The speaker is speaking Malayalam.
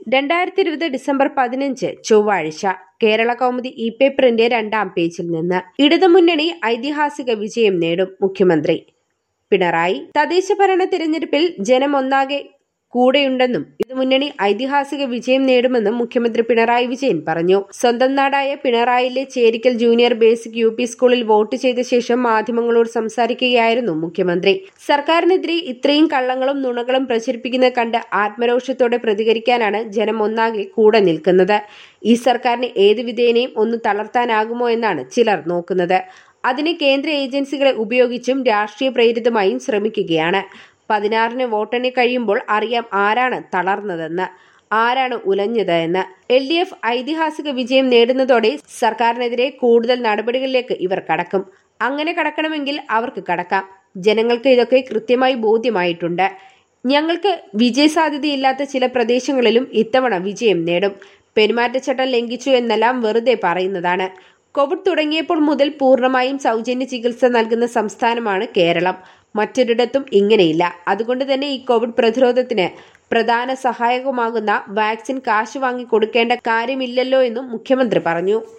രണ്ടായിരത്തി ഇരുപത് ഡിസംബർ പതിനഞ്ച് ചൊവ്വാഴ്ച കേരള കൗമുദി ഇ പേപ്പറിന്റെ രണ്ടാം പേജിൽ നിന്ന് ഇടതുമുന്നണി ഐതിഹാസിക വിജയം നേടും മുഖ്യമന്ത്രി പിണറായി തദ്ദേശ ഭരണ തിരഞ്ഞെടുപ്പിൽ ജനം ഒന്നാകെ കൂടെയുണ്ടെന്നും ഇത് മുന്നണി ഐതിഹാസിക വിജയം നേടുമെന്നും മുഖ്യമന്ത്രി പിണറായി വിജയൻ പറഞ്ഞു സ്വന്തം നാടായ പിണറായിലെ Cherikkal junior basic U P സ്കൂളിൽ വോട്ട് ചെയ്ത ശേഷം മാധ്യമങ്ങളോട് സംസാരിക്കുകയായിരുന്നു മുഖ്യമന്ത്രി സർക്കാരിനെതിരെ ഇത്രയും കള്ളങ്ങളും നുണകളും പ്രചരിപ്പിക്കുന്നത് കണ്ട് ആത്മരോഷത്തോടെ പ്രതികരിക്കാനാണ് ജനം ഒന്നാകെ കൂടെ നിൽക്കുന്നത് ഈ സർക്കാരിന് ഏത് വിധേനയും ഒന്ന് തളർത്താനാകുമോ എന്നാണ് ചിലർ നോക്കുന്നത് അതിന് കേന്ദ്ര ഏജൻസികളെ ഉപയോഗിച്ചും രാഷ്ട്രീയ പ്രേരിതമായും ശ്രമിക്കുകയാണ് പതിനാറിന് വോട്ടെണ്ണി കഴിയുമ്പോൾ അറിയാം ആരാണ് തളർന്നതെന്ന് ആരാണ് ഉലഞ്ഞത് എന്ന് എൽ ഡി എഫ് ഐതിഹാസിക വിജയം നേടുന്നതോടെ സർക്കാരിനെതിരെ കൂടുതൽ നടപടികളിലേക്ക് ഇവർ കടക്കും അങ്ങനെ കടക്കണമെങ്കിൽ അവർക്ക് കടക്കാം ജനങ്ങൾക്ക് ഇതൊക്കെ കൃത്യമായി ബോധ്യമായിട്ടുണ്ട് ഞങ്ങൾക്ക് വിജയസാധ്യതയില്ലാത്ത ചില പ്രദേശങ്ങളിലും ഇത്തവണ വിജയം നേടും പെരുമാറ്റച്ചട്ടം ലംഘിച്ചു എന്നെല്ലാം വെറുതെ പറയുന്നതാണ് കോവിഡ് തുടങ്ങിയപ്പോൾ മുതൽ പൂർണ്ണമായും സൗജന്യ ചികിത്സ നൽകുന്ന സംസ്ഥാനമാണ് കേരളം മറ്റൊരിടത്തും ഇങ്ങനെയില്ല അതുകൊണ്ട് തന്നെ ഈ കോവിഡ് പ്രതിരോധത്തിന് പ്രധാന സഹായകമാകുന്ന വാക്സിൻ കാശ് വാങ്ങി കൊടുക്കേണ്ട കാര്യമില്ലല്ലോ എന്നും മുഖ്യമന്ത്രി പറഞ്ഞു